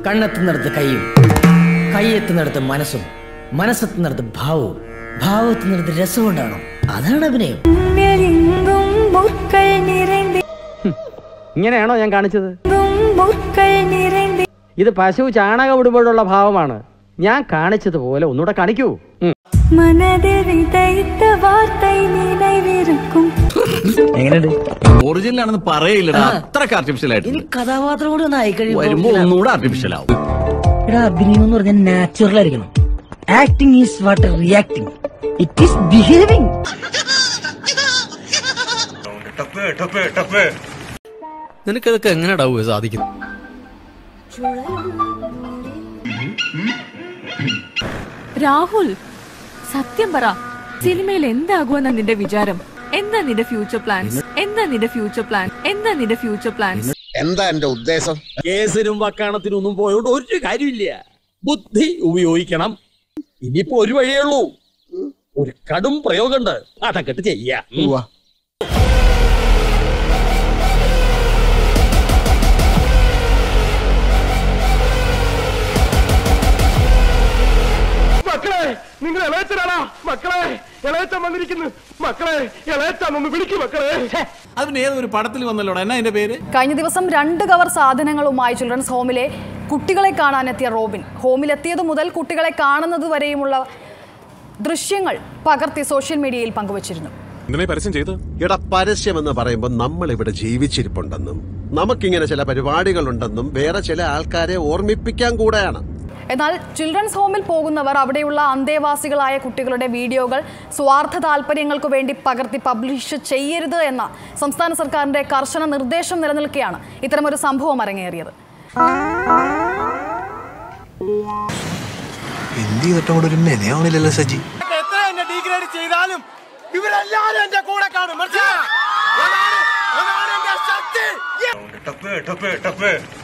കണ്ണെത്തുന്നിടത്ത് കൈയും കൈയെത്തുന്നിടത്ത് മനസ്സും മനസ്സെത്തുന്നിടത്ത് ഭാവവും ഭാവത്തുന്നിടത്ത് രസവും ഉണ്ടാവണം അതാണ് അഭിനയം എങ്ങും മുക്കൾ നിറൈന്തി ഇങ്ങനെയാണോ ഞാൻ കാണിച്ചത് മുക്കൾ നിറൈന്തി ഇത് പശു ചാണകം ഇടുമ്പോഴുള്ള ഭാവമാണ് ഞാൻ കാണിച്ചതുപോലെ ഒന്നുകൂടെ കാണിക്കൂ ഉം. மனது விதைத்த வார்த்தை நினைவிருக்கும் ഒറിജിനൽ ആണെന്ന് പറയില്ലടാ അത്രക്ക് ആർട്ടിഫിഷ്യൽ ആയിട്ട് ഇനി കഥാപാത്രം കൂടി ഒന്ന് ആയിക്കഴിയുമ്പോ വരുമ്പോ ഒന്നുകൂടെ ആർട്ടിഫിഷ്യൽ ആവും എടാ അഭിനയം എന്ന് പറഞ്ഞാൽ നാച്ചുറൽ ആയിരിക്കണം acting is what reacting it is behaving നിനക്കതൊക്കെ എങ്ങനെയാടാവുക സാധിക്കും രാഹുൽ സത്യം പറ സിനിമയിൽ എന്താകുമെന്ന നിന്റെ വിചാരം എന്താ നിന്റെ ഫ്യൂച്ചർ പ്ലാൻസ് എന്താ നിന്റെ ഫ്യൂച്ചർ പ്ലാൻ എന്താ നിന്റെ ഫ്യൂച്ചർ പ്ലാൻസ് എന്താ എന്റെ ഉദ്ദേശം കേസിനും വക്കാണത്തിനും ഒന്നും പോയോണ്ട് ഒരു കാര്യമില്ല ബുദ്ധി ഉപയോഗിക്കണം ഇനിയിപ്പോ ഒരു വഴിയേ ഉള്ളൂ ഒരു കടും പ്രയോഗമുണ്ട് അതൊക്കെ ചെയ്യാ മക്കളെ നിങ്ങൾ ഇളയച്ചനാണാ മക്കളെ ഇളയച്ചൻ വന്നിരിക്കുന്നു മക്കളെ ഇളയച്ചാൻ ഒന്ന് വിളിക്കു മക്കളെ അതിന് ഏതൊരു പടത്തിൽ വന്നല്ലോടാ എന്നാ അതിന്റെ പേര് കഴിഞ്ഞ ദിവസം രണ്ട് കവർ സാധനങ്ങളുമായി ചിൽഡ്രൻസ് ഹോമിലെ കുട്ടികളെ കാണാനെത്തിയ റോബിൻ ഹോമിലെത്തിയതു മുതൽ കുട്ടികളെ കാണുന്നത് വരെയുമുള്ള ദൃശ്യങ്ങൾ പകർത്തി സോഷ്യൽ മീഡിയയിൽ പങ്കുവച്ചിരുന്നു എന്തിനാ പരസ്യം ചെയ്ത് എടാ പരസ്യം എന്ന് പറയുമ്പോൾ നമ്മൾ ഇവിടെ ജീവിച്ചിരിപ്പുണ്ടെന്നും നമുക്കിങ്ങനെ ചില പരിപാടികളുണ്ടെന്നും വേറെ ചില ആൾക്കാരെ ഓർമ്മിപ്പിക്കാൻ കൂടെയാണ് എന്നാൽ ചിൽഡ്രൻസ് ഹോമിൽ പോകുന്നവർ അവിടെയുള്ള അന്തേവാസികളായ കുട്ടികളുടെ വീഡിയോകൾ സ്വാർത്ഥ താല്പര്യങ്ങൾക്ക് വേണ്ടി പകർത്തി പബ്ലിഷ് ചെയ്യരുത് എന്ന സംസ്ഥാന സർക്കാരിന്റെ കർശന നിർദ്ദേശം നിലനിൽക്കെയാണ് ഇത്തരമൊരു സംഭവം അരങ്ങേറിയത് എന്ത് ചെയ്തിട്ടും കൂടെ ഒരു മെനയാവണില്ലല്ലോ സജി എത്ര എന്നെ ഡീഗ്രേഡ് ചെയ്താലും ഇവരെല്ലാരും എന്റെ കൂടെ കാണും മനസ്സിലായോ? അതാണ് അതാണ് എന്റെ ശക്തി